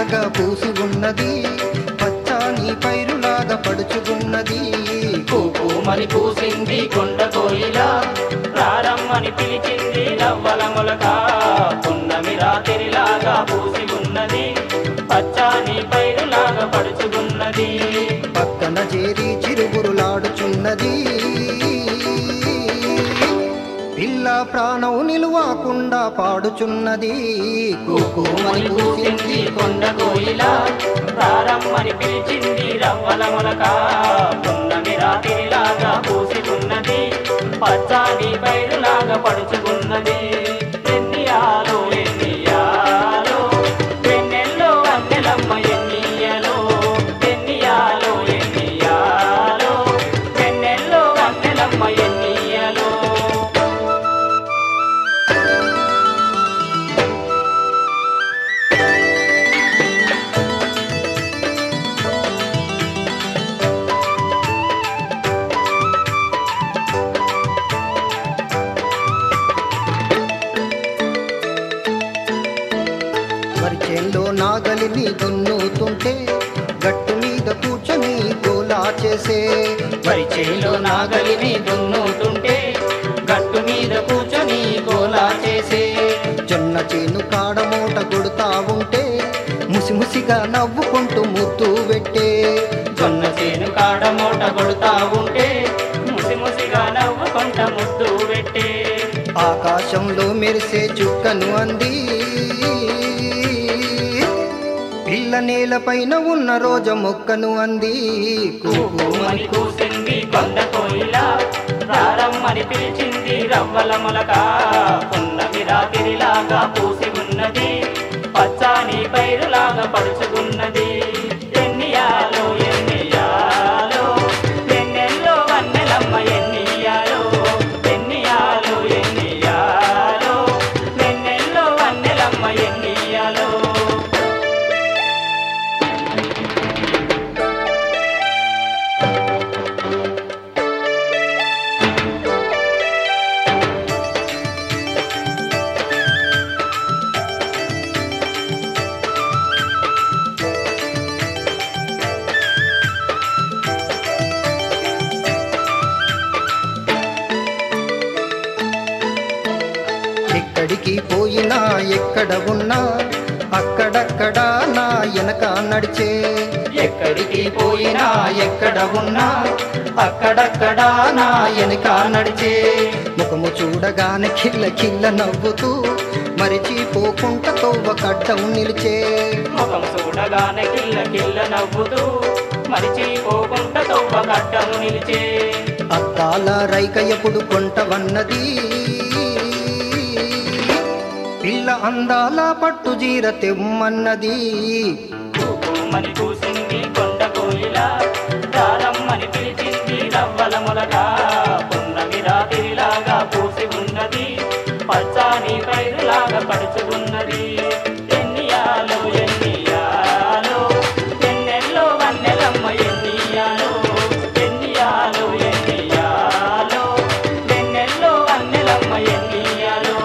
రాతిరిలాగా పూసి ఉన్నది పచ్చాని పైరులాగా పడుచుకున్నది కూకుమని పూసింది కొండ కోయిల ప్రారమ్మని పిలిచింది రవ్వల మొలక పున్నమి రాత్రిలాగా పూసి ఉన్నది పచ్చాని పైరులాగా పడుచుకున్నది పక్కన చేరి చిరుగురులాడుచున్నది పిల్ల ప్రాణం నిలువకుండా పాడుచున్నది కూకుమని పూసింది కొండ కోయిల ప్రారమ్మని పిలిచింది రవ్వల మొలక పున్నమి రాత్రిలాగా పూసి ఉన్నది పచ్చాని పైరులాగా పడుచుకున్నది ఎన్నియాలో ఎన్నియాలో వెన్నెల్లో అన్నెలమ్మ ఎన్నియలో ఎన్నియాలో ఎన్నియాలో వెన్నెల్లో అన్నెలమ్మ ఎన్నియలో పరిచయంలో నాగలిని దున్నుతుంటే గట్టు మీద కూర్చొని గోలా చేసే మరి చేలో నాగలిని దున్నుతుంటే గట్టు మీద కూర్చొని గోలా చేసే జొన్న చేను కాడ మూట కొడుతా ఉంటే ముసిముసిగా నవ్వుకుంటూ ముద్దు పెట్టే జొన్న చేను కాడ మూట కొడుతా ఉంటే ముసి ముసిగా నవ్వుకుంట ముద్దు పెట్టే ఆకాశంలో మెరిసే చుక్కను అంది పిల్ల నేలపైన ఉన్న రోజ మొక్కను అంది కూకుమని కూసింది కొండ కోయిల ప్రారమ్మని పిలిచింది రవ్వల మొలక పున్నమి రాత్రిలాగా పూసి ఉన్నది పచ్చాని పైరులాగా పడుచుకున్నది ఎన్నియాలో ఎన్నియాలో ఎన్నెల్లో వన్నెలమ్మ ఎన్నియాలో ఎన్నియాలో ఎన్నియాలో ఎన్నెల్లో వన్నెలమ్మ ఎన్నియాలో ఎక్కడికి పోయినా ఎక్కడ ఉన్నా అక్కడక్కడ నా వెనక నడిచే ఎక్కడికి పోయినా ఎక్కడ ఉన్నా అక్కడక్కడ నా వెనక నడిచే ముఖము చూడగానే కిల్ల కిల్ల నవ్వుతూ మరిచిపోకుండా తోవ కట్టం నిలిచే ముఖం చూడగానే కిల్ల కిల్ల నవ్వుతూ మరిచిపోకుండా తొవ్వ గడ్డము నిలిచే అద్దాల రైక ఎప్పుడు కొంటవన్నది పిల్ల అందాల పట్టు జీర తెమ్మన్నది కూకుమని కూసింది కొండ కోయిల ప్రారమ్మని పిలిచింది రవ్వల మొలక పున్నమి రాత్రిలాగా పూసి ఉన్నది పచ్చాని పైరులాగా పడుచుకున్నది ఎన్నియాలో ఎన్నియాలో ఎన్నెల్లో వన్నెలమ్మ ఎన్నియాలో ఎన్నియాలో ఎన్నియాలో ఎన్నెల్లో వన్నెలమ్మ ఎన్నియాలో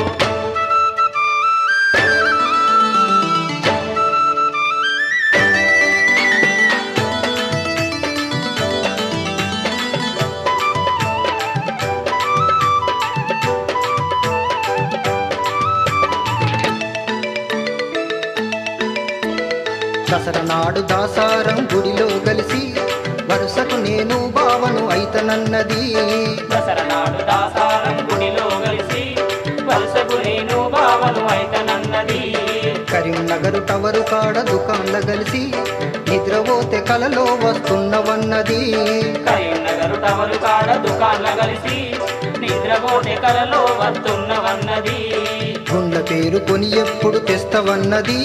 దసరా నాడు దాసారం గుడిలో కలిసి వరుసకు నేను బావను అయితనన్నది దసరా నాడు దాసారం గుడిలో కలిసి వలసకు నేను బావను అయితనన్నది కరీంనగరు టవరు కాడ దుకాన్ల కలిసి నిద్రపోతే కలలో వస్తున్నవన్నది కరీంనగర్ టవరు కాడ దుకాన్ల కలిసి నిద్రపోతే కలలో వస్తున్నవన్నది గుండ్ల పేరు కొని ఎప్పుడు తెస్తవన్నది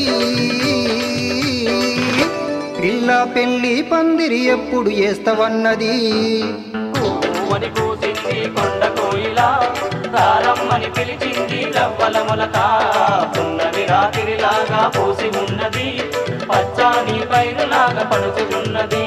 పిల్ల పెళ్లి పందిరి ఎప్పుడు వేస్తవన్నది పువ్వని కూసింది కొండ కోయిల ప్రారమ్మని పిలిచింది రవ్వల మొలక పున్నమి రాత్రిలాగా పూసి ఉన్నది పచ్చాని పైరులాగా పడుచుకున్నది